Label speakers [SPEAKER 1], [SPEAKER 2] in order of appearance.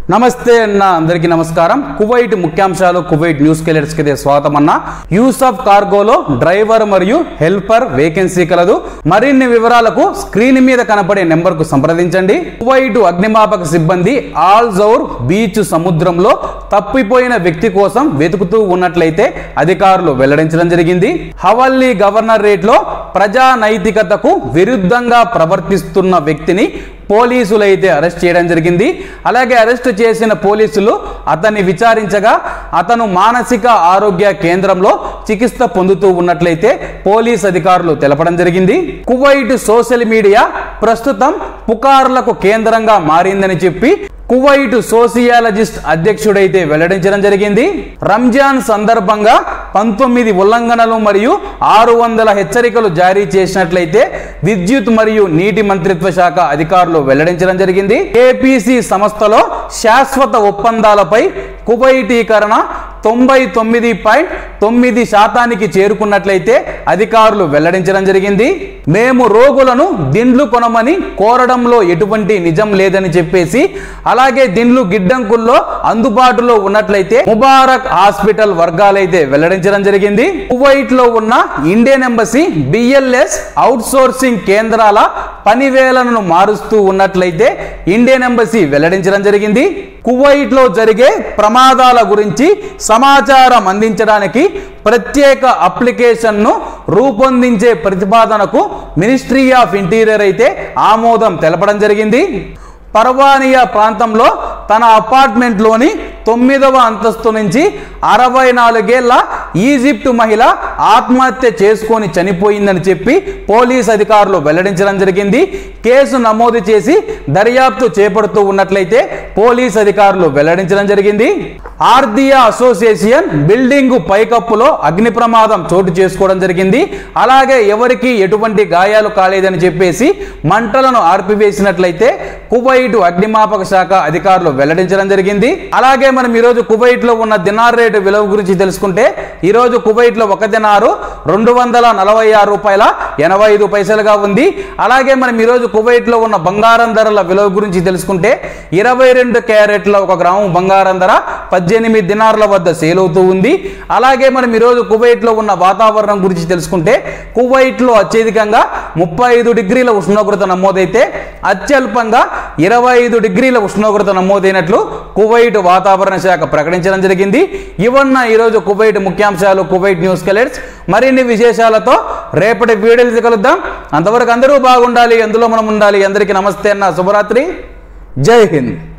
[SPEAKER 1] నమస్తే అన్న అందరికీ నమస్కారం కువైట్ ముఖ్యాంశాలు కువైట్ న్యూస్ కెలర్స్ కి స్వాగతం అన్న యూస్ ఆఫ్ కార్గోలో డ్రైవర్ మరియు హెల్పర్ వేకెన్సీ కలదు మరిన్ని వివరాలకు స్క్రీన్ మీద కనపడే నెంబర్ కు సంప్రదించండి కువైట్ అగ్నిమాపక సిబ్బంది ఆల్ జౌర్ బీచ్ సముద్రంలో తప్పిపోయిన వ్యక్తి కోసం వెతుకుతూ ఉన్నట్లయితే అధికారులు వెల్లడించడం జరిగింది హవల్లీ గవర్నరేట్ లో ప్రజా నైతికతకు విరుద్ధంగా ప్రవర్తిస్తున్న వ్యక్తిని పోలీసులు అయితే అరెస్ట్ చేయడం జరిగింది అలాగే అరెస్ట్ చేసిన పోలీసులు అతన్ని విచారించగా అతను మానసిక ఆరోగ్య కేంద్రంలో చికిత్స పొందుతూ ఉన్నట్లయితే పోలీస్ అధికారులు తెలపడం జరిగింది కువైట్ సోషల్ మీడియా ప్రస్తుతం పుకార్లకు కేంద్రంగా మారిందని చెప్పి కువైట్ సోసియాలజిస్ట్ అధ్యక్షుడైతే వెల్లడించడం జరిగింది రంజాన్ సందర్భంగా పంతొమ్మిది ఉల్లంఘనలు మరియు ఆరు వందల హెచ్చరికలు జారీ చేసినట్లయితే విద్యుత్ మరియు నీటి మంత్రిత్వ శాఖ అధికారులు వెల్లడించడం జరిగింది ఏపీసీ సంస్థలో శాశ్వత ఒప్పందాలపై కువైటీకరణ తొంభై తొమ్మిది పాయింట్ తొమ్మిది శాతానికి చేరుకున్నట్లయితే అధికారులు వెల్లడించడం జరిగింది మేము రోగులను దిండ్లు కొనమని కోరడంలో ఎటువంటి నిజం లేదని చెప్పేసి అలాగే దిండ్లు గిడ్డంకుల్లో అందుబాటులో ఉన్నట్లయితే ముబారక్ హాస్పిటల్ వర్గాలైతే వెల్లడించడం జరిగింది కువైట్ లో ఉన్న Indian embassy BLS outsourcing కేంద్రాల పనివేలను మారుస్తూ ఉన్నట్లయితే ఇండియన్ ఎంబసీ వెల్లడించడం జరిగింది కువైట్ లో జరిగే ప్రమాదాల గురించి సమాచారం అందించడానికి ప్రత్యేక అప్లికేషన్ను రూపొందించే ప్రతిపాదనకు మినిస్ట్రీ ఆఫ్ ఇంటీరియర్ అయితే ఆమోదం తెలపడం జరిగింది పర్వానియా ప్రాంతంలో తన అపార్ట్మెంట్లోని తొమ్మిదవ అంతస్తు నుంచి అరవై నాలుగేళ్ల ఈజిప్ట్ మహిళ ఆత్మహత్య చేసుకొని చనిపోయిందని చెప్పి పోలీస్ అధికారులు వెల్లడించడం జరిగింది కేసు నమోదు చేసి దర్యాప్తు చేపడుతూ ఉన్నట్లయితే పోలీస్ అధికారులు వెల్లడించడం జరిగింది ఆర్దియా అసోసియేషన్ బిల్డింగ్ పైకప్పులో అగ్ని ప్రమాదం చోటు చేసుకోవడం జరిగింది అలాగే ఎవరికి ఎటువంటి గాయాలు కాలేదని చెప్పేసి మంటలను ఆర్పివేసినట్లయితే కువైట్ అగ్నిమాపక శాఖ అధికారులు వెల్లడించడం జరిగింది అలాగే మనం ఈరోజు కువైట్ లో ఉన్న దినార్ రేటు విలువ గురించి తెలుసుకుంటే ఈ రోజు కువైట్ లో ఒక దినారు రెండు వందల నలభై ఆరు రూపాయల ఎనభై ఐదు పైసలుగా ఉంది అలాగే మనం ఈరోజు కువైట్ లో ఉన్న బంగారం ధరల విలువ గురించి తెలుసుకుంటే ఇరవై రెండు క్యారెట్ల ఒక గ్రాము బంగారం ధర పద్దెనిమిది దినార్ల వద్ద సేల్ అవుతూ ఉంది అలాగే మనం ఈరోజు కువైట్ లో ఉన్న వాతావరణం గురించి తెలుసుకుంటే కువైట్ లో అత్యధికంగా ముప్పై ఐదు డిగ్రీల ఉష్ణోగ్రత నమోదైతే అత్యల్పంగా ఇరవై ఐదు డిగ్రీల ఉష్ణోగ్రత నమోదైనట్లు కువైట్ వాతావరణ శాఖ ప్రకటించడం జరిగింది ఇవన్న ఈరోజు కువైట్ ముఖ్యాంశాలు కువైట్ న్యూస్ కలెక్ట్స్ మరిన్ని విశేషాలతో రేపటి వీడియోలు కలుద్దాం అంతవరకు అందరూ బాగుండాలి అందులో మనం ఉండాలి అందరికీ నమస్తే అన్న శుభరాత్రి జై హింద్